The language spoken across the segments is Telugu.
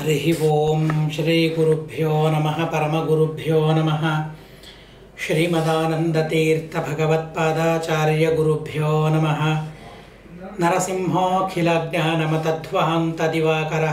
హరి ఓం శ్రీ గురుభ్యో నమ పరమగురుభ్యో నమ శ్రీమదానందతీర్థభగవత్పాదాచార్య గురుభ్యో నమ నరసింహోऽఖిలజ్ఞానమతధ్వాन्तదివాకర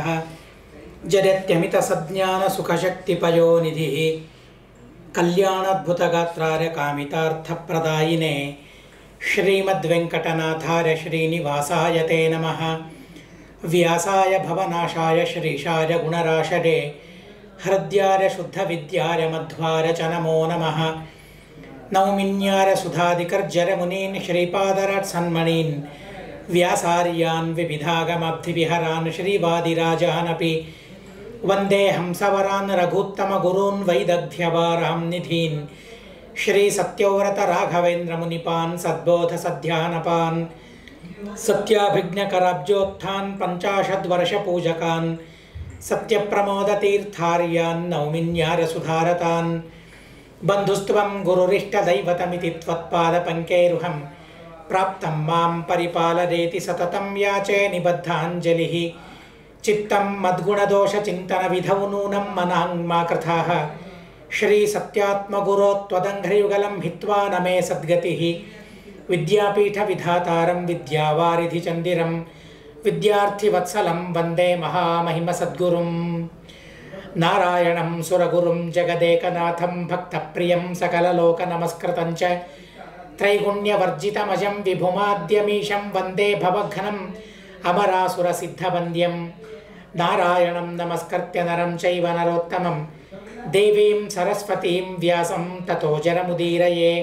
జగత్యమితసజ్ఞానసుఖశక్తిపయోనిధి కళ్యాణద్భుతగాత్రార్య కామితార్థప్రదాయినే శ్రీమద్వెంకటనాథార్య శ్రీనివాసాయ తే నమః వ్యాసాయ భవనాశాయ శ్రీశాయ గుణరాశరే హృద్యాయ శుద్ధవిద్యాయ మధ్వాయ చ నమో నమః నౌమిన్యాయ సుధాదికర్జర మునీన్ శ్రీపాదరాట్ సన్మణీన్ వ్యాసార్యాన్ వివిధాగమబ్ధివిహరాన్ శ్రీవాదిరాజానపి వందే హంసవరాన్ రఘుత్తమగురూన్ వైదగ్ధ్యవారాం నిధీన్ శ్రీ సత్యవ్రత రాఘవేంద్ర మునిపాన్ సద్బోధ సధ్యానపాన్ సత్యాభిజ్ఞకరాబ్జోత్థాన్ పంచాశద్వర్షపూజకాన్ సత్యప్రమోదతీర్థార్యాన్ నౌమిన్యారసుధారతాన్ బంధుస్త్వం గురురిష్టదైవతమితి త్వత్పాదపంకేరుహం ప్రాప్తం మాం పరిపాలరేతి సతతం యాచే నిబద్ధాంజలి చిత్తం మద్గుణదోషచింతన విధౌ నూనం మనాంగ్మా కృథాః శ్రీ సత్యాత్మగురో త్వదంఘ్రియుగలం హిత్వా నమే సద్గతి విద్యాపీఠ విధాతారం విద్యావారిధి చందిరం విద్యార్థివత్సలం వందే మహామహిమ సద్గురుం నారాయణం సురగురుం జగదేకనాథం భక్తప్రియం సకలలోక నమస్కృతం చ త్రైగుణ్యవర్జితమజం విభుమాద్యమీశం వందే భవఘ్నం అమరాసురసిద్ధవంద్యం నారాయణం నమస్కర్త్య నరం చైవ నరోత్తమం దేవీం సరస్వతీం వ్యాసం తతో జరముదీరయే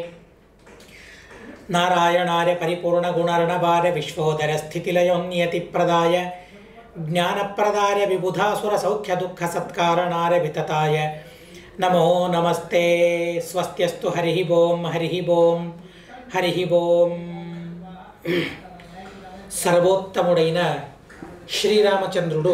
నారాయణాయ పరిపూర్ణగుణర్ణవార విశ్వోదర స్థితిలయోన్యతిప్రదాయ జ్ఞానప్రదాయ విబుధాసుర సౌఖ్య దుఃఖ సత్కారణార వితతాయ నమో నమస్తే స్వస్త్యస్తు హరి ఓం హరి ఓం హరి ఓం సర్వోత్తముడైన శ్రీరామచంద్రుడు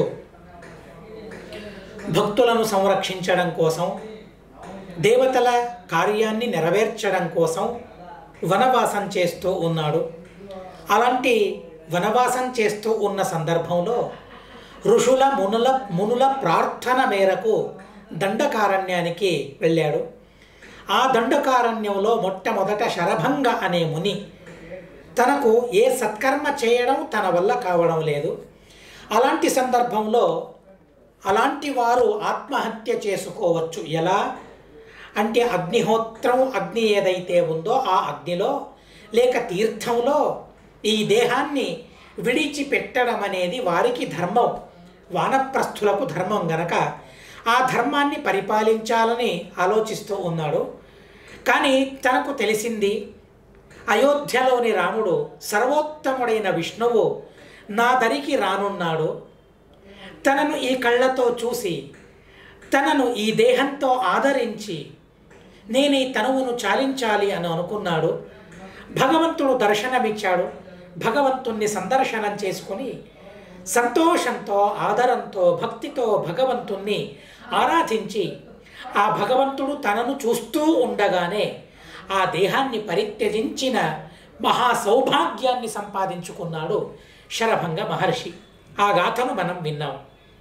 భక్తులను సంరక్షించడం కోసం దేవతల కార్యాన్ని నెరవేర్చడం కోసం వనవాసం చేస్తూ ఉన్నాడు అలాంటి వనవాసం చేస్తూ ఉన్న సందర్భంలో ఋషుల మునుల మునుల ప్రార్థన మేరకు దండకారణ్యానికి వెళ్ళాడు ఆ దండకారణ్యంలో మొట్టమొదట శరభంగ అనే ముని తనకు ఏ సత్కర్మ చేయడం తన వల్ల కావడం లేదు అలాంటి సందర్భంలో అలాంటి వారు ఆత్మహత్య చేసుకోవచ్చు ఎలా అంటే అగ్నిహోత్రం అగ్ని ఏదైతే ఉందో ఆ అగ్నిలో లేక తీర్థంలో ఈ దేహాన్ని విడిచిపెట్టడం అనేది వారికి ధర్మం వానప్రస్థులకు ధర్మం గనక ఆ ధర్మాన్ని పరిపాలించాలని ఆలోచిస్తూ ఉన్నాడు కానీ తనకు తెలిసింది అయోధ్యలోని రాముడు సర్వోత్తముడైన విష్ణువు నా దరికి రానున్నాడు తనను ఈ కళ్ళతో చూసి తనను ఈ దేహంతో ఆదరించి నేను ఈ తనువును చాలించాలి అని అనుకున్నాడు భగవంతుడు దర్శనమిచ్చాడు భగవంతుణ్ణి సందర్శనం చేసుకుని సంతోషంతో ఆదరంతో భక్తితో భగవంతుణ్ణి ఆరాధించి ఆ భగవంతుడు తనను చూస్తూ ఉండగానే ఆ దేహాన్ని పరిత్యజించిన మహా సౌభాగ్యాన్ని సంపాదించుకున్నాడు శరభంగ మహర్షి ఆ గాథను మనం విన్నాం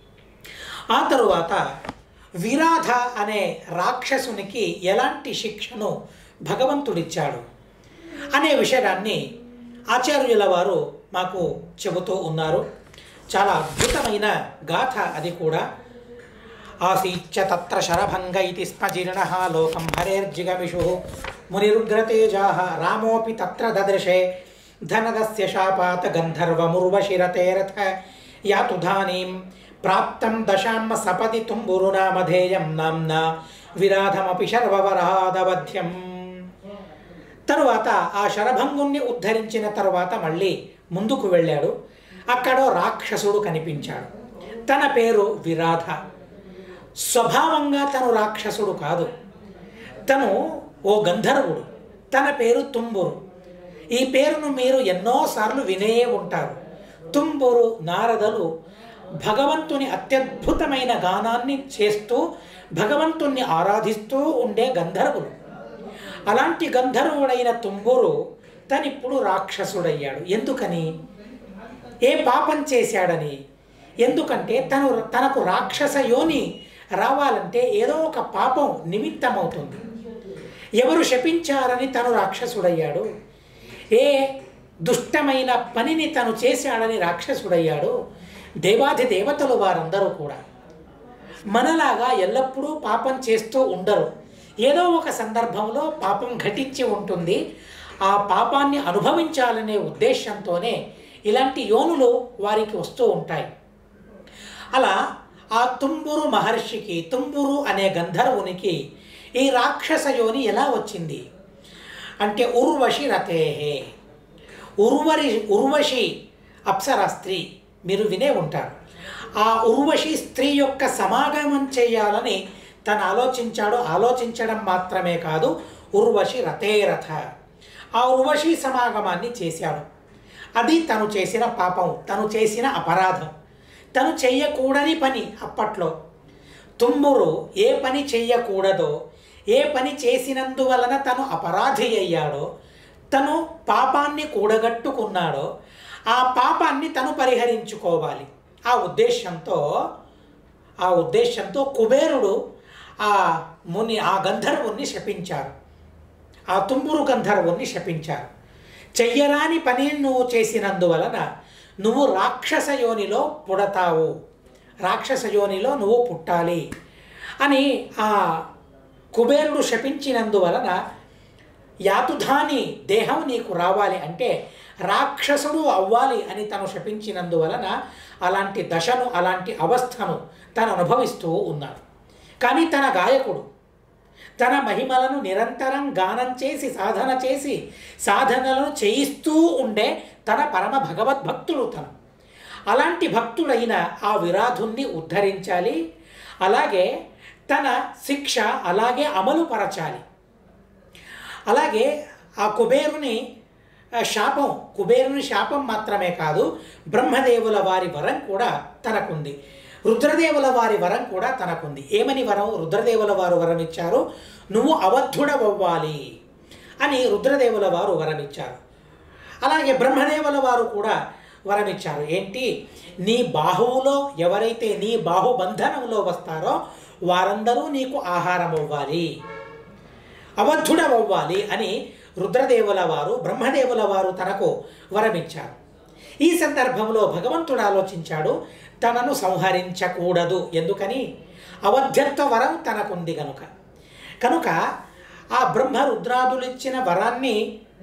ఆ తరువాత విరాధ అనే రాక్షసునికి ఎలాంటి శిక్షను భగవంతుడిచ్చాడు అనే విషయాన్ని ఆచార్యుల వారు మాకు చెబుతూ ఉన్నారు చాలా అద్భుతమైన గాథ అది కూడా ఆసీచ్చ తత్ర శరభంగ ఇది స్మ జీర్ణ లోకం హరేర్జిగమిషు మునిరుగ్రతేజా రామోపి తత్ర దదృశే ధనదస్య శాపాత గంధర్వముర్వశిరతేరథ యాతుధానీం ప్రాప్తం దశామ్మ సపది తుంబురునామధేయం నామ్నా విరాధమపి శర్వవరాదవధ్యం తరువాత ఆ శరభంగుణ్ణి ఉద్ధరించిన తరువాత మళ్ళీ ముందుకు వెళ్ళాడు అక్కడ రాక్షసుడు కనిపించాడు తన పేరు విరాధ స్వభావంగా తను రాక్షసుడు కాదు తను ఓ గంధర్వుడు తన పేరు తుంబురు ఈ పేరును మీరు ఎన్నోసార్లు వినే ఉంటారు తుంబురు నారదలు భగవంతుని అత్యద్భుతమైన గానాన్ని చేస్తూ భగవంతుణ్ణి ఆరాధిస్తూ ఉండే గంధర్వులు అలాంటి గంధర్వుడైన తుంబురు తనిప్పుడు రాక్షసుడయ్యాడు ఎందుకని ఏ పాపం చేశాడని ఎందుకంటే తను తనకు రాక్షస యోని రావాలంటే ఏదో ఒక పాపం నిమిత్తమవుతుంది ఎవరు శపించారని తను రాక్షసుడయ్యాడు ఏ దుష్టమైన పనిని తను చేశాడని రాక్షసుడయ్యాడు దేవాది దేవతలు వారందరూ కూడా మనలాగా ఎల్లప్పుడూ పాపం చేస్తూ ఉండరు ఏదో ఒక సందర్భంలో పాపం ఘటించి ఉంటుంది ఆ పాపాన్ని అనుభవించాలనే ఉద్దేశంతోనే ఇలాంటి యోనులు వారికి వస్తూ ఉంటాయి అలా ఆ తుంబురు మహర్షికి తుంబురు అనే గంధర్వునికి ఈ రాక్షస యోని ఎలా వచ్చింది అంటే ఉర్వశి రతేహే ఉర్వరి ఉర్వశి అప్సరా స్త్రీ మీరు వినే ఉంటారు ఆ ఉర్వశి స్త్రీ యొక్క సమాగమం చేయాలని తను ఆలోచించాడు ఆలోచించడం మాత్రమే కాదు ఉర్వశి రథేరథ ఆ ఉర్వశి సమాగమాన్ని చేశాడు అది తను చేసిన పాపం తను చేసిన అపరాధం తను చెయ్యకూడని పని అప్పట్లో తుమ్మురు ఏ పని చెయ్యకూడదో ఏ పని చేసినందువలన తను అపరాధి అయ్యాడో తను పాపాన్ని కూడగట్టుకున్నాడో ఆ పాపాన్ని తను పరిహరించుకోవాలి ఆ ఉద్దేశంతో ఆ ఉద్దేశంతో కుబేరుడు ఆ ముని ఆ గంధర్వుణ్ణి శపించారు ఆ తుంబురు గంధర్వుణ్ణి శపించారు చెయ్యరాని పని నువ్వు చేసినందువలన నువ్వు రాక్షస యోనిలో పుడతావు రాక్షస యోనిలో నువ్వు పుట్టాలి అని ఆ కుబేరుడు శపించినందువలన యాతుధాని దేహం నీకు రావాలి అంటే రాక్షసుడు అవ్వాలి అని తను శపించినందువలన అలాంటి దశను అలాంటి అవస్థను తను అనుభవిస్తూ ఉన్నాడు కానీ తన గాయకుడు తన మహిమలను నిరంతరం గానం చేసి సాధన చేసి సాధనలను చేయిస్తూ ఉండే తన పరమ భగవద్భక్తుడు తను అలాంటి భక్తుడైన ఆ విరాధుణ్ణి ఉద్ధరించాలి అలాగే తన శిక్ష అలాగే అమలుపరచాలి అలాగే ఆ కుబేరుని ఆ, శాపం కుబేరుని శాపం మాత్రమే కాదు బ్రహ్మదేవుల వారి వరం కూడా తనకుంది రుద్రదేవుల వారి వరం కూడా తనకుంది ఏమని వరం రుద్రదేవుల వారు వరం ఇచ్చారు నువ్వు అవధుడవ్వాలి అని రుద్రదేవుల వారు వరం ఇచ్చారు అలాగే బ్రహ్మదేవుల వారు కూడా వరమిచ్చారు ఏంటి నీ బాహువులో ఎవరైతే నీ బాహుబంధనంలో వస్తారో వారందరూ నీకు ఆహారం అవ్వాలి అవధుడవ్వాలి అని రుద్రదేవుల వారు బ్రహ్మదేవుల వారు తనకు వరమిచ్చారు ఈ సందర్భంలో భగవంతుడు ఆలోచించాడు తనను సంహరించకూడదు ఎందుకని అవధ్యత్వ వరం తనకుంది కనుక కనుక ఆ బ్రహ్మ రుద్రాదులిచ్చిన వరాన్ని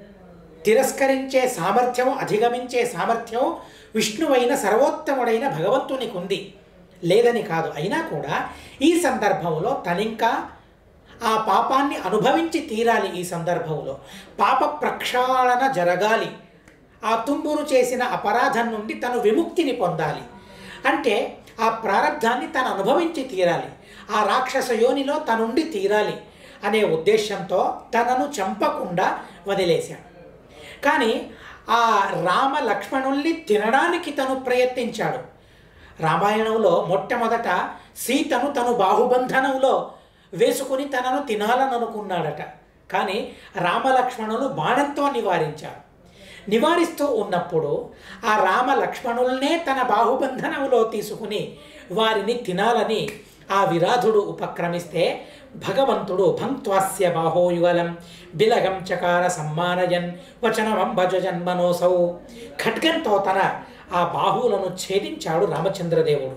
తిరస్కరించే సామర్థ్యం అధిగమించే సామర్థ్యం విష్ణువైన సర్వోత్తముడైన భగవంతునికి ఉంది లేదని కాదు అయినా కూడా ఈ సందర్భంలో తనింకా ఆ పాపాన్ని అనుభవించి తీరాలి ఈ సందర్భంలో పాప ప్రక్షాళన జరగాలి ఆ తుంబురు చేసిన అపరాధం నుండి తను విముక్తిని పొందాలి అంటే ఆ ప్రారంధాన్ని తను అనుభవించి తీరాలి ఆ రాక్షస యోనిలో తనుండి తీరాలి అనే ఉద్దేశంతో తనను చంపకుండా వదిలేశాడు కానీ ఆ రామ లక్ష్మణుల్ని తినడానికి తను ప్రయత్నించాడు రామాయణంలో మొట్టమొదట సీతను తను బాహుబంధనంలో వేసుకుని తనను తినాలని అనుకున్నాడట కానీ రామలక్ష్మణులు బాణంతో నివారించారు నివారిస్తూ ఉన్నప్పుడు ఆ రామ లక్ష్మణుల్నే తన బాహుబంధనంలో తీసుకుని వారిని తినాలని ఆ విరాధుడు ఉపక్రమిస్తే భగవంతుడు భంక్త్వాస్య బాహోయుగలం బిలగం చకార సమ్మానయన్ వచనమం భజ జన్మనోసౌ ఖడ్గంతో తన ఆ బాహువులను ఛేదించాడు రామచంద్రదేవుడు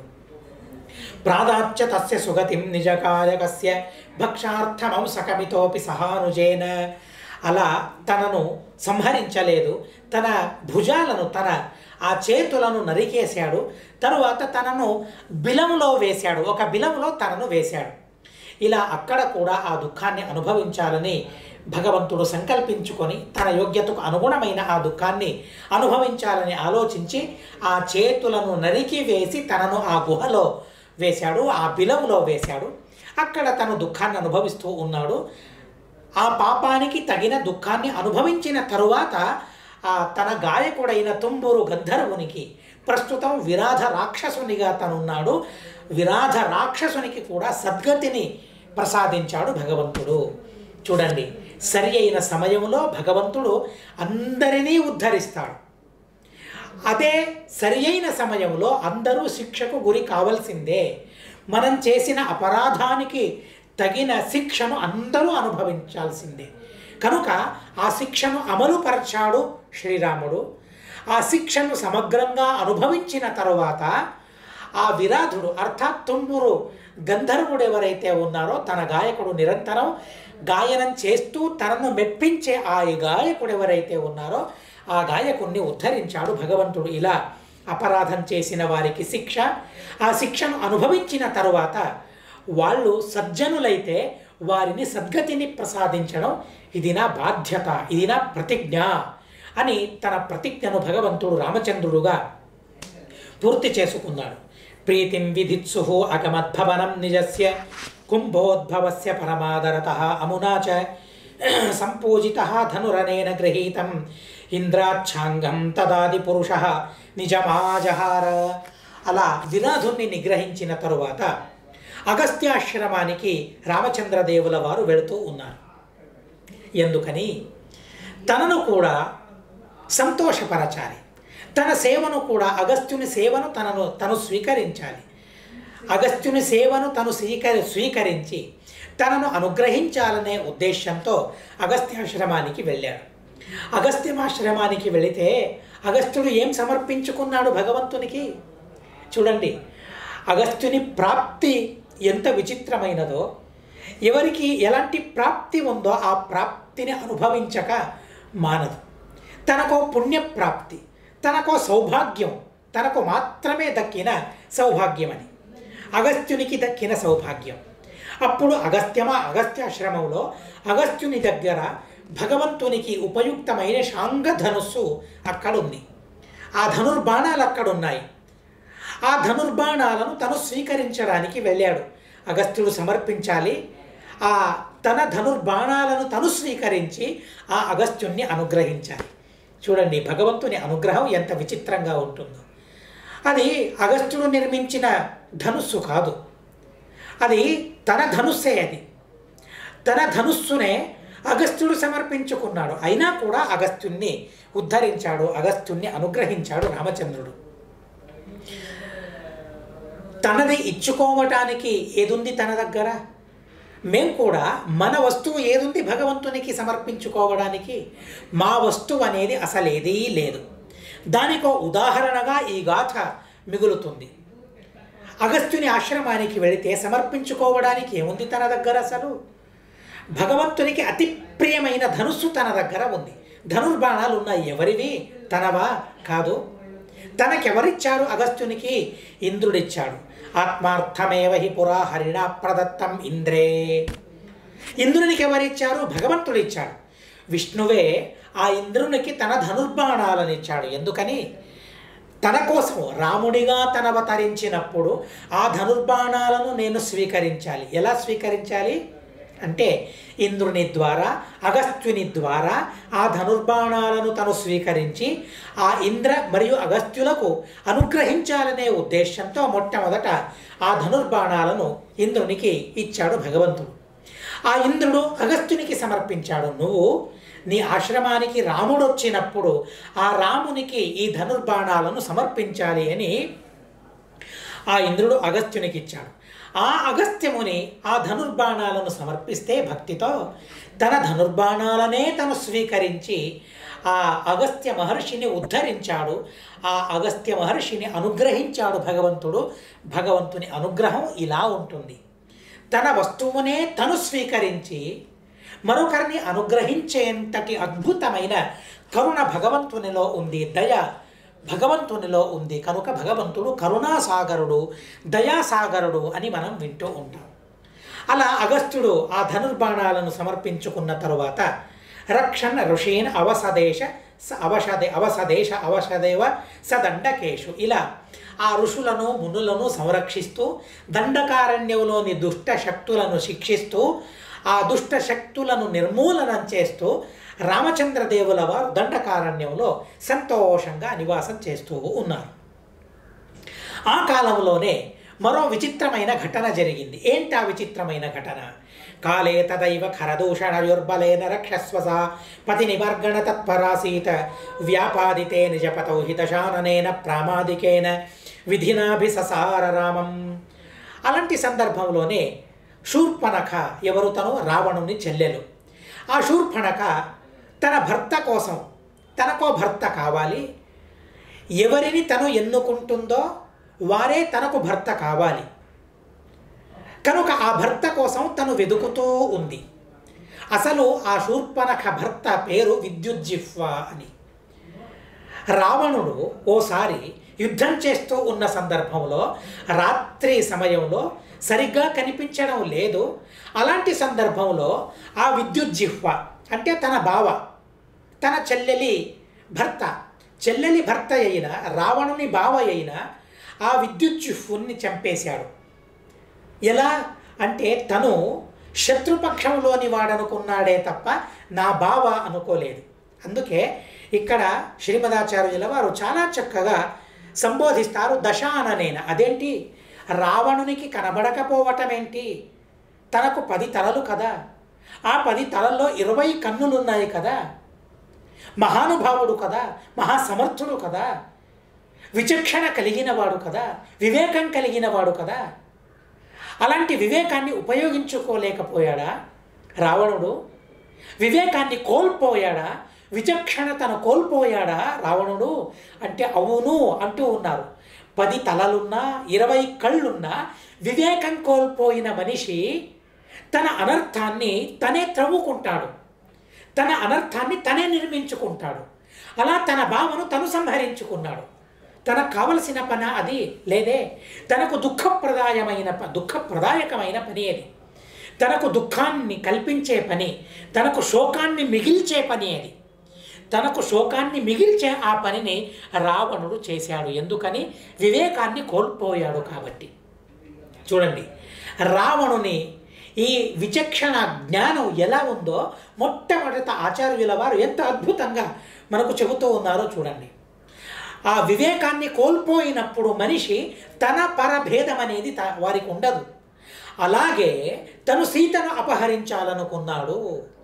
ప్రాదాచ్య తస్య సుగతిం నిజకాయకస్య భక్షార్థమంసకమితోపి సహానుజేన అలా తనను సంహరించలేదు తన భుజాలను తన ఆ చేతులను నరికేశాడు తరువాత తనను బిలంలో వేశాడు ఒక బిలంలో తనను వేశాడు ఇలా అక్కడ కూడా ఆ దుఃఖాన్ని అనుభవించాలని భగవంతుడు సంకల్పించుకొని తన యోగ్యతకు అనుగుణమైన ఆ దుఃఖాన్ని అనుభవించాలని ఆలోచించి ఆ చేతులను నరికి వేసి తనను ఆ గుహలో వేశాడు ఆ బిలంలో వేశాడు అక్కడ తను దుఃఖాన్ని అనుభవిస్తూ ఉన్నాడు ఆ పాపానికి తగిన దుఃఖాన్ని అనుభవించిన తరువాత ఆ తన గాయకుడైన తుంబూరు గంధర్వునికి ప్రస్తుతం విరాధ రాక్షసునిగా తనున్నాడు విరాధ రాక్షసునికి కూడా సద్గతిని ప్రసాదించాడు భగవంతుడు చూడండి సరి అయిన సమయంలో భగవంతుడు అందరినీ ఉద్ధరిస్తాడు అదే సరి అయిన సమయంలో అందరూ శిక్షకు గురి కావాల్సిందే మనం చేసిన అపరాధానికి తగిన శిక్షను అందరూ అనుభవించాల్సిందే కనుక ఆ శిక్షను అమలుపరచాడు శ్రీరాముడు ఆ శిక్షను సమగ్రంగా అనుభవించిన తరువాత ఆ విరాధుడు అర్థాత్ తుమ్మురు గంధర్వుడు ఎవరైతే ఉన్నారో తన గాయకుడు నిరంతరం గాయనం చేస్తూ తనను మెప్పించే ఆ గాయకుడు ఎవరైతే ఉన్నారో ఆ గాయకుణ్ణి ఉద్ధరించాడు భగవంతుడు ఇలా అపరాధం చేసిన వారికి శిక్ష ఆ శిక్షను అనుభవించిన తరువాత వాళ్ళు సజ్జనులైతే వారిని సద్గతిని ప్రసాదించడం ఇది నా బాధ్యత ఇది నా ప్రతిజ్ఞ అని తన ప్రతిజ్ఞను భగవంతుడు రామచంద్రుడుగా పూర్తి చేసుకున్నాడు ప్రీతిం విధిత్సు అగమద్భవనం నిజస్య కుంభోద్భవస్య పరమాదరత అమునా చ సంపూజిత ధనురనేన గృహీతం ఇంద్రాచ్ఛాంగం తదాది పురుష నిజమాజహార అలా విరాధుణ్ణి నిగ్రహించిన తరువాత అగస్త్యాశ్రమానికి రామచంద్రదేవుల వారు వెళుతూ ఉన్నారు ఎందుకని తనను కూడా సంతోషపరచాలి తన సేవను కూడా అగస్త్యుని సేవను తనను తను స్వీకరించాలి అగస్త్యుని సేవను తను స్వీకరి స్వీకరించి తనను అనుగ్రహించాలనే ఉద్దేశంతో అగస్త్యాశ్రమానికి వెళ్ళాడు అగస్త్యమాశ్రమానికి వెళితే అగస్త్యుడు ఏం సమర్పించుకున్నాడు భగవంతునికి చూడండి అగస్త్యుని ప్రాప్తి ఎంత విచిత్రమైనదో ఎవరికి ఎలాంటి ప్రాప్తి ఉందో ఆ ప్రాప్తిని అనుభవించక మానదు తనకో పుణ్యప్రాప్తి తనకో సౌభాగ్యం తనకు మాత్రమే దక్కిన సౌభాగ్యమని అగస్త్యునికి దక్కిన సౌభాగ్యం అప్పుడు అగస్త్యమా అగస్త్యాశ్రమంలో అగస్త్యుని దగ్గర భగవంతునికి ఉపయుక్తమైన శాంగ ధనుస్సు అక్కడుంది ఆ ధనుర్బాణాలు అక్కడున్నాయి ఆ ధనుర్బాణాలను తను స్వీకరించడానికి వెళ్ళాడు అగస్త్యుడు సమర్పించాలి ఆ తన ధనుర్బాణాలను తను స్వీకరించి ఆ అగస్త్యుణ్ణి అనుగ్రహించాలి చూడండి భగవంతుని అనుగ్రహం ఎంత విచిత్రంగా ఉంటుందో అది అగస్త్యుడు నిర్మించిన ధనుస్సు కాదు అది తన ధనుస్సే అది తన ధనుస్సునే అగస్త్యుడు సమర్పించుకున్నాడు అయినా కూడా అగస్త్యుణ్ణి ఉద్ధరించాడు అగస్త్యుణ్ణి అనుగ్రహించాడు రామచంద్రుడు తనది ఇచ్చుకోవటానికి ఏదుంది తన దగ్గర మేం కూడా మన వస్తువు ఏదుంది భగవంతునికి సమర్పించుకోవడానికి మా వస్తువు అనేది అసలేదీ లేదు దానికో ఉదాహరణగా ఈ గాథ మిగులుతుంది అగస్త్యుని ఆశ్రమానికి వెళితే సమర్పించుకోవడానికి ఏముంది తన దగ్గర అసలు భగవంతునికి అతి ప్రియమైన ధనుస్సు తన దగ్గర ఉంది ధనుర్బాణాలు ఉన్నాయి ఎవరివి తనవా కాదు తనకెవరిచ్చారు అగస్త్యునికి ఇంద్రుడిచ్చాడు ఆత్మార్థమేవ హి పురా హరిణ ప్రదత్తం ఇంద్రే ఇంద్రునికి ఎవరిచ్చారు భగవంతుడు ఇచ్చాడు విష్ణువే ఆ ఇంద్రునికి తన ధనుర్బాణాలను ఇచ్చాడు ఎందుకని తన కోసము రాముడిగా తనవతరించినప్పుడు ఆ ధనుర్బాణాలను నేను స్వీకరించాలి ఎలా స్వీకరించాలి అంటే ఇంద్రుని ద్వారా అగస్త్యుని ద్వారా ఆ ధనుర్బాణాలను తను స్వీకరించి ఆ ఇంద్ర మరియు అగస్త్యులకు అనుగ్రహించాలనే ఉద్దేశంతో మొట్టమొదట ఆ ధనుర్బాణాలను ఇంద్రునికి ఇచ్చాడు భగవంతుడు ఆ ఇంద్రుడు అగస్త్యునికి సమర్పించాడు నువ్వు నీ ఆశ్రమానికి రాముడు వచ్చినప్పుడు ఆ రామునికి ఈ ధనుర్బాణాలను సమర్పించాలి అని ఆ ఇంద్రుడు అగస్త్యునికి ఇచ్చాడు ఆ అగస్త్యముని ఆ ధనుర్బాణాలను సమర్పిస్తే భక్తితో తన ధనుర్బాణాలనే తను స్వీకరించి ఆ అగస్త్య మహర్షిని ఉద్ధరించాడు ఆ అగస్త్య మహర్షిని అనుగ్రహించాడు భగవంతుడు భగవంతుని అనుగ్రహం ఇలా ఉంటుంది తన వస్తువునే తను స్వీకరించి మరొకరిని అనుగ్రహించేంతటి అద్భుతమైన కరుణ భగవంతునిలో ఉంది దయ భగవంతునిలో ఉంది కనుక భగవంతుడు కరుణాసాగరుడు దయాసాగరుడు అని మనం వింటూ ఉంటాం అలా అగస్త్యుడు ఆ ధనుర్బాణాలను సమర్పించుకున్న తరువాత రక్షణ ఋషీన్ అవసదేశ స అవసదే అవసదేశ అవసదేవ సదండకేషు ఇలా ఆ ఋషులను మునులను సంరక్షిస్తూ దండకారణ్యంలోని దుష్ట శక్తులను శిక్షిస్తూ ఆ దుష్ట శక్తులను నిర్మూలనం చేస్తూ రామచంద్రదేవుల వారు దండకారణ్యంలో సంతోషంగా నివాసం చేస్తూ ఉన్నారు ఆ కాలంలోనే మరో విచిత్రమైన ఘటన జరిగింది ఏంటి ఆ విచిత్రమైన ఘటన కాలే తదైవ ఖరదూషణయుర్బలేన రక్షస్వస పతి నివర్గణ తత్పరాసీత వ్యాపాదితే నిజపతౌ హితశాననేన ప్రామాదికేన విధినాభిససార రామం అలాంటి సందర్భంలోనే శూర్పణఖ ఎవరు తను రావణుని చెల్లెలు ఆ శూర్పణఖ తన భర్త కోసం తనకో భర్త కావాలి ఎవరిని తను ఎన్నుకుంటుందో వారే తనకు భర్త కావాలి కనుక ఆ భర్త కోసం తను వెతుకుతూ ఉంది అసలు ఆ శూర్పణఖ భర్త పేరు విద్యుజ్జిహ్వ అని రావణుడు ఓసారి యుద్ధం చేస్తూ ఉన్న సందర్భంలో రాత్రి సమయంలో సరిగ్గా కనిపించడం లేదు అలాంటి సందర్భంలో ఆ విద్యుజ్జిహ్వ అంటే తన బావ తన చెల్లెలి భర్త చెల్లెలి భర్త అయిన రావణుని బావ అయిన ఆ విద్యుజ్జిహ్వుని చంపేశాడు ఎలా అంటే తను శత్రుపక్షంలోని వాడనుకున్నాడే తప్ప నా బావ అనుకోలేదు అందుకే ఇక్కడ శ్రీమదాచార్యుల వారు చాలా చక్కగా సంబోధిస్తారు దశాననేన అదేంటి రావణునికి కనబడకపోవటం ఏంటి తనకు పది తలలు కదా ఆ పది తలల్లో ఇరవై కన్నులున్నాయి కదా మహానుభావుడు కదా మహాసమర్థుడు కదా విచక్షణ కలిగిన వాడు కదా వివేకం కలిగిన వాడు కదా అలాంటి వివేకాన్ని ఉపయోగించుకోలేకపోయాడా రావణుడు వివేకాన్ని కోల్పోయాడా విచక్షణతను కోల్పోయాడా రావణుడు అంటే అవును అంటూ ఉన్నారు పది తలలున్నా ఇరవై కళ్ళున్నా వివేకం కోల్పోయిన మనిషి తన అనర్థాన్ని తనే త్రవ్వుకుంటాడు తన అనర్థాన్ని తనే నిర్మించుకుంటాడు అలా తన భావను తను సంహరించుకున్నాడు తనకు కావలసిన పని అది లేదే తనకు దుఃఖప్రదాయమైన ప దుఃఖప్రదాయకమైన పని అది తనకు దుఃఖాన్ని కల్పించే పని తనకు శోకాన్ని మిగిల్చే పని అది తనకు శోకాన్ని మిగిల్చే ఆ పనిని రావణుడు చేశాడు ఎందుకని వివేకాన్ని కోల్పోయాడు కాబట్టి చూడండి రావణుని ఈ విచక్షణ జ్ఞానం ఎలా ఉందో మొట్టమొదట ఆచార్యుల వారు ఎంత అద్భుతంగా మనకు చెబుతూ ఉన్నారో చూడండి ఆ వివేకాన్ని కోల్పోయినప్పుడు మనిషి తన పరభేదం అనేది త- వారికి ఉండదు అలాగే తను సీతను అపహరించాలనుకున్నాడు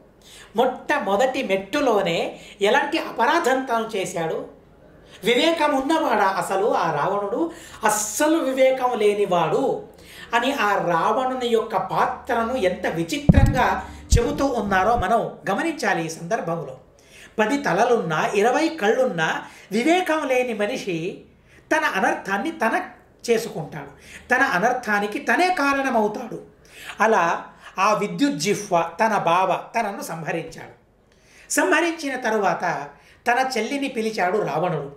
మొట్టమొదటి మెట్టులోనే ఎలాంటి అపరాధం తాను చేశాడు వివేకం ఉన్నవాడా అసలు ఆ రావణుడు అస్సలు వివేకం లేనివాడు అని ఆ రావణుని యొక్క పాత్రను ఎంత విచిత్రంగా చెబుతూ ఉన్నారో మనం గమనించాలి ఈ సందర్భంలో పది తలలున్నా ఇరవై కళ్ళున్నా వివేకం లేని మనిషి తన అనర్థాన్ని తన చేసుకుంటాడు తన అనర్థానికి తనే కారణమవుతాడు అలా ఆ విద్యుజ్జిహ్వ తన బావ తనను సంహరించాడు సంహరించిన తరువాత తన చెల్లిని పిలిచాడు రావణుడు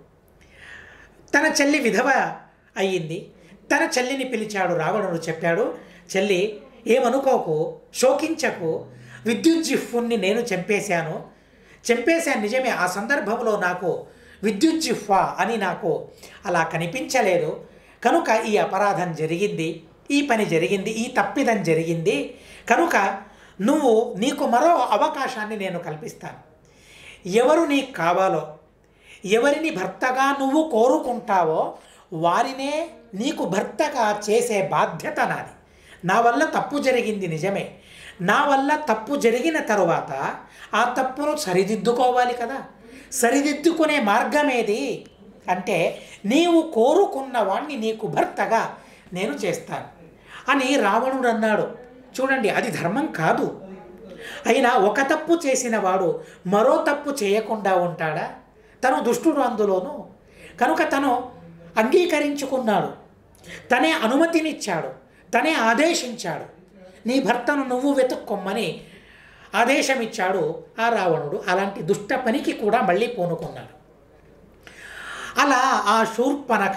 తన చెల్లి విధవ అయ్యింది తన చెల్లిని పిలిచాడు రావణుడు చెప్పాడు చెల్లి ఏమనుకోకు శోకించకు విద్యుజ్జిహ్వుని నేను చంపేశాను చంపేశాను నిజమే ఆ సందర్భంలో నాకు విద్యుజ్జిహ్వ అని నాకు అలా కనిపించలేదు కనుక ఈ అపరాధం జరిగింది ఈ పని జరిగింది ఈ తప్పిదం జరిగింది కనుక నువ్వు నీకు మరో అవకాశాన్ని నేను కల్పిస్తాను ఎవరు నీకు కావాలో ఎవరిని భర్తగా నువ్వు కోరుకుంటావో వారినే నీకు భర్తగా చేసే బాధ్యత నాది నా వల్ల తప్పు జరిగింది నిజమే నా వల్ల తప్పు జరిగిన తరువాత ఆ తప్పును సరిదిద్దుకోవాలి కదా సరిదిద్దుకునే మార్గం ఏది అంటే నీవు కోరుకున్న వాణ్ణి నీకు భర్తగా నేను చేస్తాను అని రావణుడు అన్నాడు చూడండి అది ధర్మం కాదు అయినా ఒక తప్పు చేసిన వాడు మరో తప్పు చేయకుండా ఉంటాడా తను దుష్టుడు అందులోను కనుక తను అంగీకరించుకున్నాడు తనే అనుమతినిచ్చాడు తనే ఆదేశించాడు నీ భర్తను నువ్వు వెతుక్కొమ్మని ఆదేశం ఇచ్చాడు ఆ రావణుడు అలాంటి దుష్ట పనికి కూడా మళ్ళీ పూనుకున్నాడు అలా ఆ శూర్పనఖ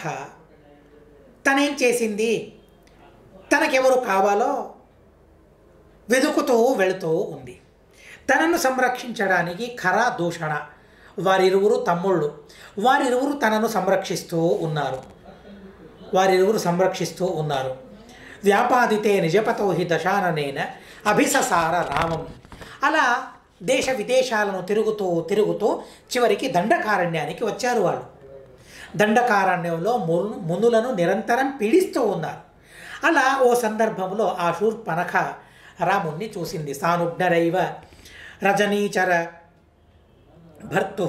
తనేం చేసింది తనకెవరు కావాలో వెతుకుతూ వెళుతూ ఉంది తనను సంరక్షించడానికి ఖర దూషణ వారిరువురు తమ్ముళ్ళు వారిరువురు తనను సంరక్షిస్తూ ఉన్నారు వారిరువురు సంరక్షిస్తూ ఉన్నారు వ్యాపాదితే నిజపతో హి దశాననేన అభిససార రామం అలా దేశ విదేశాలను తిరుగుతూ తిరుగుతూ చివరికి దండకారణ్యానికి వచ్చారు వాళ్ళు దండకారణ్యంలో మును మునులను నిరంతరం పీడిస్తూ ఉన్నారు అలా ఓ సందర్భంలో ఆ శూర్పణఖ రాముణ్ణి చూసింది సానుగ్నరైవ రజనీచర భర్తు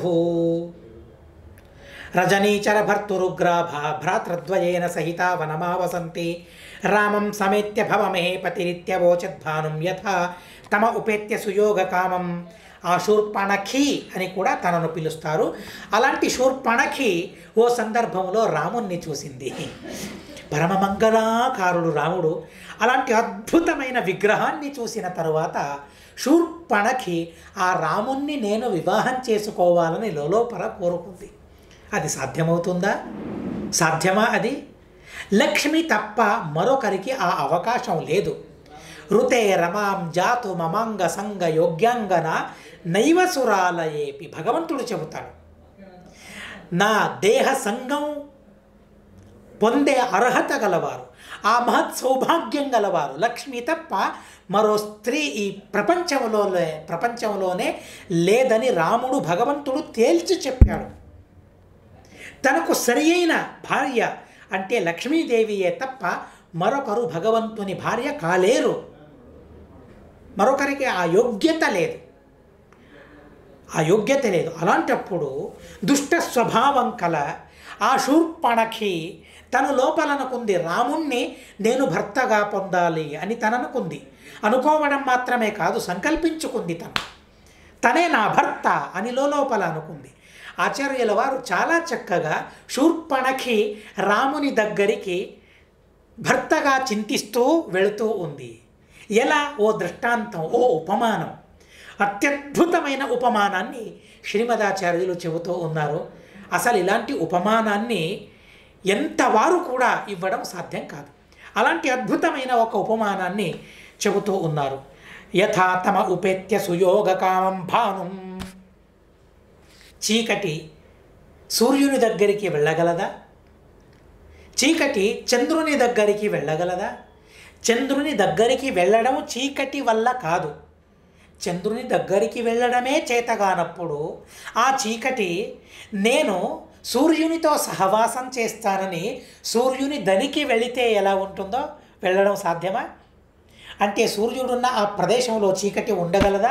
రజనీచర భర్తురుగ్రాభ భ్రాతృద్వయేన సహిత వనమావసంతి రామం సమేత్య భవమహేపతిరిత్యవోచద్భానుం యథా తమ ఉపేత్య సుయోగ కామం ఆ శూర్పణఖి అని కూడా తనను పిలుస్తారు అలాంటి శూర్పణఖి ఓ సందర్భంలో రాముణ్ణి చూసింది పరమమంగళాకారుడు రాముడు అలాంటి అద్భుతమైన విగ్రహాన్ని చూసిన తరువాత శూర్పణఖి ఆ రాముణ్ణి నేను వివాహం చేసుకోవాలని లోలోపల కోరుకుంది అది సాధ్యమవుతుందా సాధ్యమా అది లక్ష్మి తప్ప మరొకరికి ఆ అవకాశం లేదు ఋతే రమాం జాతు మమాంగ సంగ యోగ్యాంగన నైవసురాలయేపి భగవంతుడు చెబుతాడు నా దేహ సంగం పొందే అర్హత గలవారు ఆ మహత్ సౌభాగ్యం గలవారు లక్ష్మి తప్ప మరో స్త్రీ ఈ ప్రపంచంలో ప్రపంచంలోనే లేదని రాముడు భగవంతుడు తేల్చి చెప్పాడు తనకు సరి అయిన భార్య అంటే లక్ష్మీదేవియే తప్ప మరొకరు భగవంతుని భార్య కాలేరు మరొకరికి ఆ యోగ్యత లేదు ఆ యోగ్యత లేదు అలాంటప్పుడు దుష్ట స్వభావం కల ఆ శూర్పణఖి తన లోపలనుకుంది రాముణ్ణి నేను భర్తగా పొందాలి అని తననుకుంది అనుకోవడం మాత్రమే కాదు సంకల్పించుకుంది తను తనే నా భర్త అని లోపల అనుకుంది ఆచార్యుల వారు చాలా చక్కగా శూర్పణఖి రాముని దగ్గరికి భర్తగా చింతిస్తూ వెళుతూ ఉంది ఎలా ఓ దృష్టాంతం ఓ ఉపమానం అత్యద్భుతమైన ఉపమానాన్ని శ్రీమదాచార్యులు చెబుతూ ఉన్నారు అసలు ఇలాంటి ఉపమానాన్ని ఎంతవారు కూడా ఇవ్వడం సాధ్యం కాదు అలాంటి అద్భుతమైన ఒక ఉపమానాన్ని చెబుతూ ఉన్నారు యథా తమ ఉపేత్య సుయోగకామం భానుం చీకటి సూర్యుని దగ్గరికి వెళ్ళగలదా చీకటి చంద్రుని దగ్గరికి వెళ్ళగలదా చంద్రుని దగ్గరికి వెళ్ళడం చీకటి వల్ల కాదు చంద్రుని దగ్గరికి వెళ్ళడమే చేతగానప్పుడు ఆ చీకటి నేను సూర్యునితో సహవాసం చేస్తానని సూర్యుని దనికి వెళితే ఎలా ఉంటుందో వెళ్ళడం సాధ్యమా అంటే సూర్యుడున్న ఆ ప్రదేశంలో చీకటి ఉండగలదా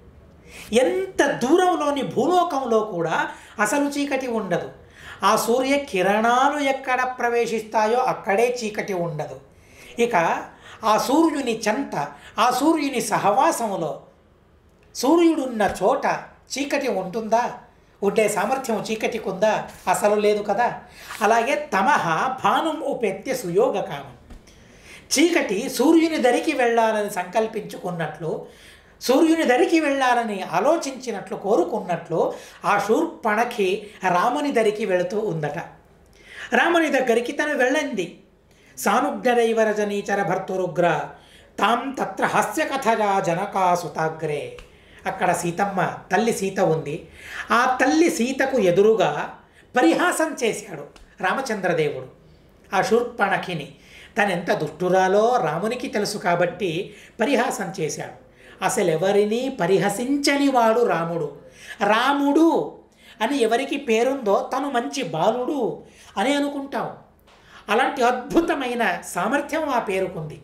ఎంత దూరంలోని భూలోకంలో కూడా అసలు చీకటి ఉండదు ఆ సూర్య కిరణాలు ఎక్కడ ప్రవేశిస్తాయో అక్కడే చీకటి ఉండదు ఇక ఆ సూర్యుని చెంత ఆ సూర్యుని సహవాసములో సూర్యుడున్న చోట చీకటి ఉంటుందా ఉండే సామర్థ్యం చీకటికి ఉందా అసలు లేదు కదా అలాగే తమహ భానుం ఉపేత్య సుయోగ కామం చీకటి సూర్యుని దరికి వెళ్ళాలని సంకల్పించుకున్నట్లు సూర్యుని దరికి వెళ్ళాలని ఆలోచించినట్లు కోరుకున్నట్లు ఆ శూర్పణకి రాముని దరికి వెళుతూ ఉందట రాముని దగ్గరికి తను వెళ్ళింది సానుగ్రరైవ రజనీచర భర్తురుగ్ర తాం తత్ర హాస్యకథగా జనకా సుతాగ్రే అక్కడ సీతమ్మ తల్లి సీత ఉంది ఆ తల్లి సీతకు ఎదురుగా పరిహాసం చేశాడు రామచంద్రదేవుడు ఆ శూర్పణఖిని తనెంత దుష్టురాలో రామునికి తెలుసు కాబట్టి పరిహాసం చేశాడు అసలు ఎవరిని పరిహసించని వాడు రాముడు రాముడు అని ఎవరికి పేరుందో తను మంచి బాలుడు అని అనుకుంటాం అలాంటి అద్భుతమైన సామర్థ్యం ఆ పేరుకుంది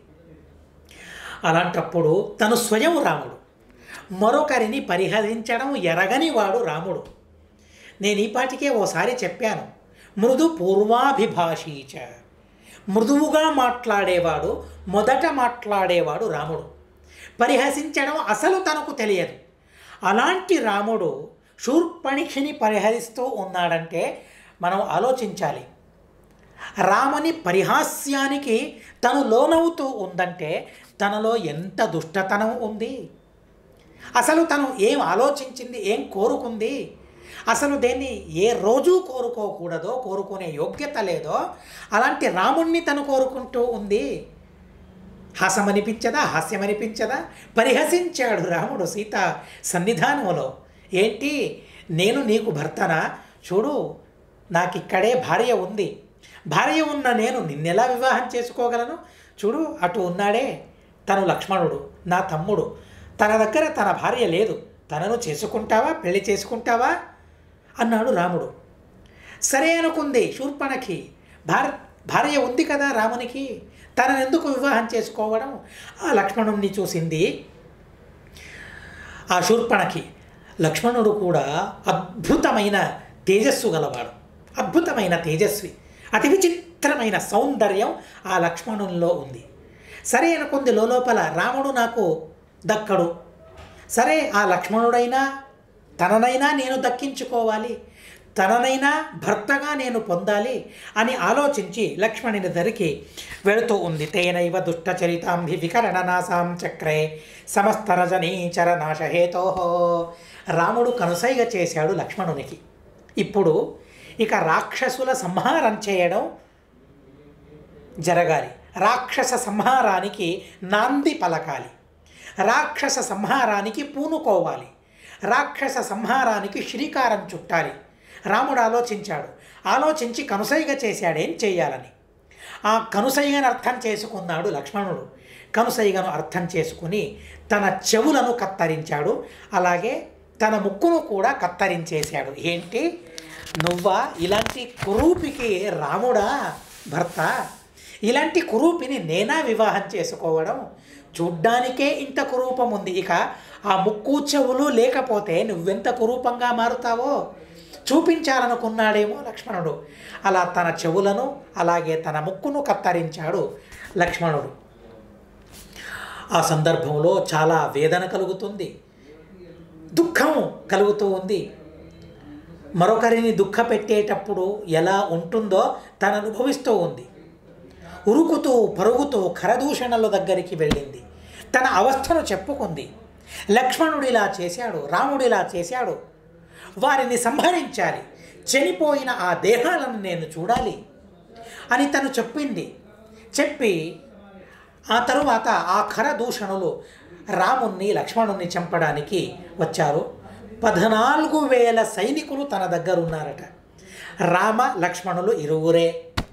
అలాంటప్పుడు తను స్వయం రాముడు మరొకరిని పరిహరించడం ఎరగని వాడు రాముడు నేను ఈ పాటికే ఓసారి చెప్పాను మృదు పూర్వాభిభాషీచ మృదువుగా మాట్లాడేవాడు మొదట మాట్లాడేవాడు రాముడు పరిహసించడం అసలు తనకు తెలియదు అలాంటి రాముడు శూర్పణిక్షిని పరిహరిస్తూ ఉన్నాడంటే మనం ఆలోచించాలి రాముని పరిహాస్యానికి తను లోనవుతూ ఉందంటే తనలో ఎంత దుష్టతనం ఉంది అసలు తను ఏం ఆలోచించింది ఏం కోరుకుంది అసలు దేన్ని ఏ రోజు కోరుకోకూడదో కోరుకునే యోగ్యత లేదో అలాంటి రాముణ్ణి తను కోరుకుంటూ ఉంది హాసమనిపించదా హాస్యమనిపించదా పరిహసించాడు రాముడు సీత సన్నిధానంలో ఏంటి నేను నీకు భర్తనా చూడు నాకు ఇక్కడే భార్య ఉంది భార్య ఉన్న నేను నిన్నెలా వివాహం చేసుకోగలను చూడు అటు ఉన్నాడే తను లక్ష్మణుడు నా తమ్ముడు తన దగ్గర తన భార్య లేదు తనను చేసుకుంటావా పెళ్లి చేసుకుంటావా అన్నాడు రాముడు సరే అనుకుంది శూర్పణకి భార భార్య ఉంది కదా రామునికి తనను ఎందుకు వివాహం చేసుకోవడం ఆ లక్ష్మణుణ్ణి చూసింది ఆ శూర్పణకి లక్ష్మణుడు కూడా అద్భుతమైన తేజస్సు గలవాడు అద్భుతమైన తేజస్వి అతి విచిత్రమైన సౌందర్యం ఆ లక్ష్మణునిలో ఉంది సరే అనుకుంది లోపల రాముడు నాకు దక్కడు సరే ఆ లక్ష్మణుడైనా తననైనా నేను దక్కించుకోవాలి తననైనా భర్తగా నేను పొందాలి అని ఆలోచించి లక్ష్మణుని ధరికి వెళుతూ ఉంది తేనైవ దుష్టచరితాంభి వికరణనాసాం చక్రే సమస్త రజనీచర నాశహేతో రాముడు కనుసైగ చేశాడు లక్ష్మణునికి ఇప్పుడు ఇక రాక్షసుల సంహారం చేయడం జరగాలి రాక్షస సంహారానికి నాంది పలకాలి రాక్షస సంహారానికి పూనుకోవాలి రాక్షస సంహారానికి శ్రీకారం చుట్టాలి రాముడు ఆలోచించాడు ఆలోచించి కనుసైగ చేశాడేం చేయాలని ఆ కనుసైగను అర్థం చేసుకున్నాడు లక్ష్మణుడు కనుసైగను అర్థం చేసుకుని తన చెవులను కత్తరించాడు అలాగే తన ముక్కును కూడా కత్తరించేశాడు ఏంటి నువ్వా ఇలాంటి కురూపికి రాముడా భర్త ఇలాంటి కురూపిని నేనా వివాహం చేసుకోవడం చూడ్డానికే ఇంత కురూపం ఉంది ఇక ఆ ముక్కు చెవులు లేకపోతే నువ్వెంత కురూపంగా మారుతావో చూపించాలనుకున్నాడేమో లక్ష్మణుడు అలా తన చెవులను అలాగే తన ముక్కును కత్తరించాడు లక్ష్మణుడు ఆ సందర్భంలో చాలా వేదన కలుగుతుంది దుఃఖం కలుగుతూ ఉంది మరొకరిని దుఃఖ పెట్టేటప్పుడు ఎలా ఉంటుందో తను అనుభవిస్తూ ఉంది ఉరుకుతూ పరుగుతూ ఖరదూషణల దగ్గరికి వెళ్ళింది తన అవస్థను చెప్పుకుంది లక్ష్మణుడు ఇలా చేశాడు రాముడు ఇలా చేశాడు వారిని సంహరించాలి చనిపోయిన ఆ దేహాలను నేను చూడాలి అని తను చెప్పింది చెప్పి ఆ తరువాత ఆ ఖరదూషణులు రాముణ్ణి లక్ష్మణుణ్ణి చంపడానికి వచ్చారు పద్నాలుగు వేల సైనికులు తన దగ్గర ఉన్నారట రామ లక్ష్మణులు ఇరువురే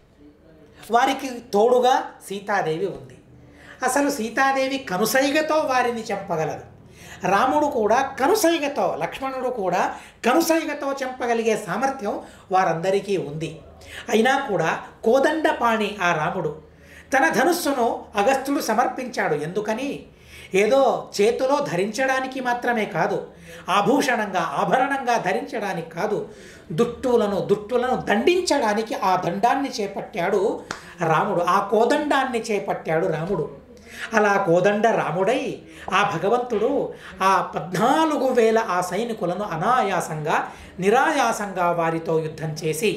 వారికి తోడుగా సీతాదేవి ఉంది అసలు సీతాదేవి కనుసైగతో వారిని చంపగలదు రాముడు కూడా కనుసైగతో లక్ష్మణుడు కూడా కనుసైగతో చంపగలిగే సామర్థ్యం వారందరికీ ఉంది అయినా కూడా కోదండపాణి ఆ రాముడు తన ధనుస్సును అగస్త్యుడు సమర్పించాడు ఎందుకని ఏదో చేతిలో ధరించడానికి మాత్రమే కాదు ఆభూషణంగా ఆభరణంగా ధరించడానికి కాదు దుట్టులను దుట్టులను దండించడానికి ఆ దండాన్ని చేపట్టాడు రాముడు ఆ కోదండాన్ని చేపట్టాడు రాముడు అలా కోదండ రాముడై ఆ భగవంతుడు ఆ పద్నాలుగు వేల ఆ సైనికులను అనాయాసంగా నిరాయాసంగా వారితో యుద్ధం చేసి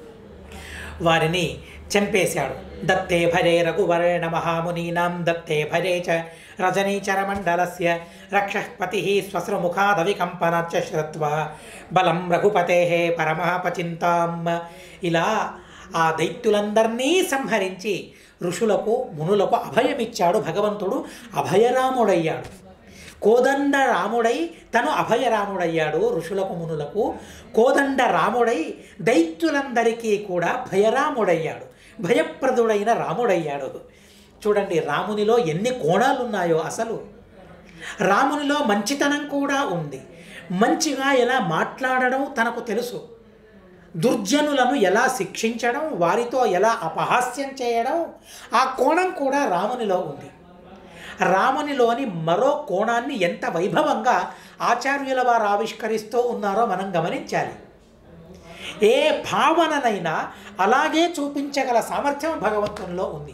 వారిని చంపేశాడు దత్తే భరే రఘువరేణ మహామునీనాం దత్తే భరే చ రజనీచర మండలస్య రక్షపతి స్వశ్రముఖాదవికంపనచ్చ శ్రుత్వా బలం రఘుపతే పరమపచింతాం ఇలా ఆ దైత్యులందరినీ సంహరించి ఋషులకు మునులకు అభయమిచ్చాడు భగవంతుడు అభయరాముడయ్యాడు కోదండ రాముడై తను అభయరాముడయ్యాడు ఋషులకు మునులకు కోదండ రాముడై దైత్యులందరికీ కూడా భయరాముడయ్యాడు భయప్రదుడైన రాముడయ్యాడు చూడండి రామునిలో ఎన్ని కోణాలు ఉన్నాయో అసలు రామునిలో మంచితనం కూడా ఉంది మంచిగా ఎలా మాట్లాడడం తనకు తెలుసు దుర్జనులను ఎలా శిక్షించడం వారితో ఎలా అపహాస్యం చేయడం ఆ కోణం కూడా రామునిలో ఉంది రామునిలోని మరో కోణాన్ని ఎంత వైభవంగా ఆచార్యుల వారు ఆవిష్కరిస్తూ ఉన్నారో మనం గమనించాలి ఏ భావననైనా అలాగే చూపించగల సామర్థ్యం భగవంతునిలో ఉంది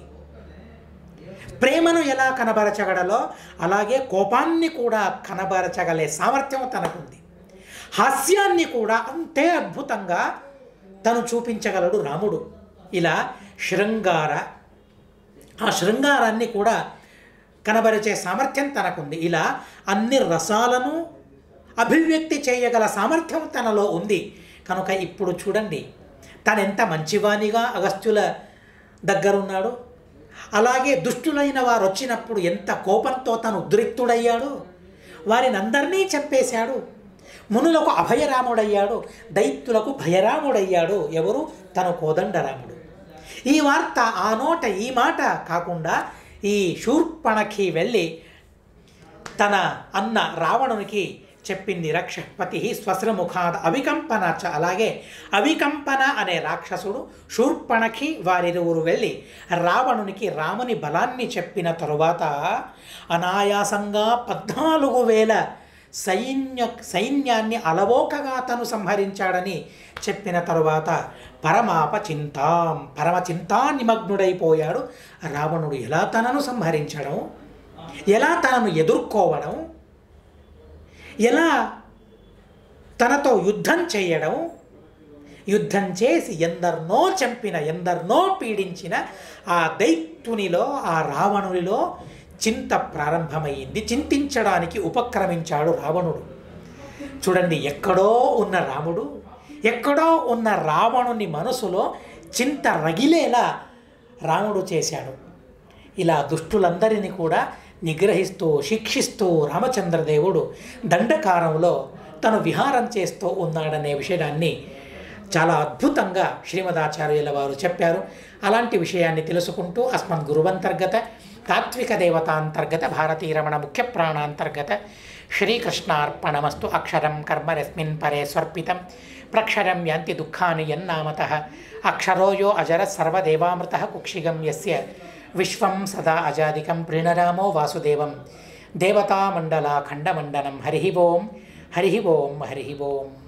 ప్రేమను ఎలా కనబరచగడలో అలాగే కోపాన్ని కూడా కనబరచగలే సామర్థ్యం తనకుంది హాస్యాన్ని కూడా అంతే అద్భుతంగా తను చూపించగలడు రాముడు ఇలా శృంగార ఆ శృంగారాన్ని కూడా కనబరిచే సామర్థ్యం తనకుంది ఇలా అన్ని రసాలను అభివ్యక్తి చేయగల సామర్థ్యం తనలో ఉంది కనుక ఇప్పుడు చూడండి తను ఎంత మంచివానిగా అగస్త్యుల దగ్గరున్నాడు అలాగే దుష్టులైన వారు వచ్చినప్పుడు ఎంత కోపంతో తను ఉద్రిక్తుడయ్యాడు వారిని అందరినీ చంపేశాడు మునులకు అభయరాముడయ్యాడు దైత్యులకు భయరాముడయ్యాడు ఎవరు తను కోదండరాముడు ఈ వార్త ఆ నోట ఈ మాట కాకుండా ఈ శూర్పణకి వెళ్ళి తన అన్న రావణునికి చెప్పింది రక్షపతి స్వశ్రముఖాద్ అవికంపన చ అలాగే అవికంపన అనే రాక్షసుడు శూర్పణఖి వారిరువురు వెళ్ళి రావణునికి రాముని బలాన్ని చెప్పిన తరువాత అనాయాసంగా పద్నాలుగు వేల సైన్య సైన్యాన్ని అలవోకగా తను సంహరించాడని చెప్పిన తరువాత పరమాప చింతాం పరమ చింతా నిమగ్నుడైపోయాడు రావణుడు ఎలా తనను సంహరించడం ఎలా తనను ఎదుర్కోవడం ఎలా తనతో యుద్ధం చేయడం యుద్ధం చేసి ఎందరినో చంపిన ఎందరినో పీడించిన ఆ దైత్యునిలో ఆ రావణునిలో చింత ప్రారంభమైంది చింతించడానికి ఉపక్రమించాడు రావణుడు చూడండి ఎక్కడో ఉన్న రాముడు ఎక్కడో ఉన్న రావణుని మనసులో చింత రగిలేలా రాముడు చేశాడు ఇలా దుష్టులందరినీ కూడా నిగ్రహిస్తూ శిక్షిస్తూ రామచంద్రదేవుడు దండకారంలో తను విహారం చేస్తూ ఉన్నాడనే విషయాన్ని చాలా అద్భుతంగా శ్రీమదాచార్యుల వారు చెప్పారు అలాంటి విషయాన్ని తెలుసుకుంటూ అస్మద్ గురువంతర్గత తాత్విక దేవతాంతర్గత భారతీరమణ ముఖ్య ప్రాణాంతర్గత శ్రీకృష్ణార్పణమస్తు అక్షరం కర్మరస్మిన్ పరే స్వర్పితం ప్రక్షరం యాంతి దుఃఖాని యన్నామత అక్షరో యో అజర సర్వదేవామృత కుక్షిగం యస్య విశ్వం సదా అజాదికం ప్రీణరామో వాసుదేవం దేవతామండలాఖండమండనం హరి ఓం హరి ఓం హరి ఓం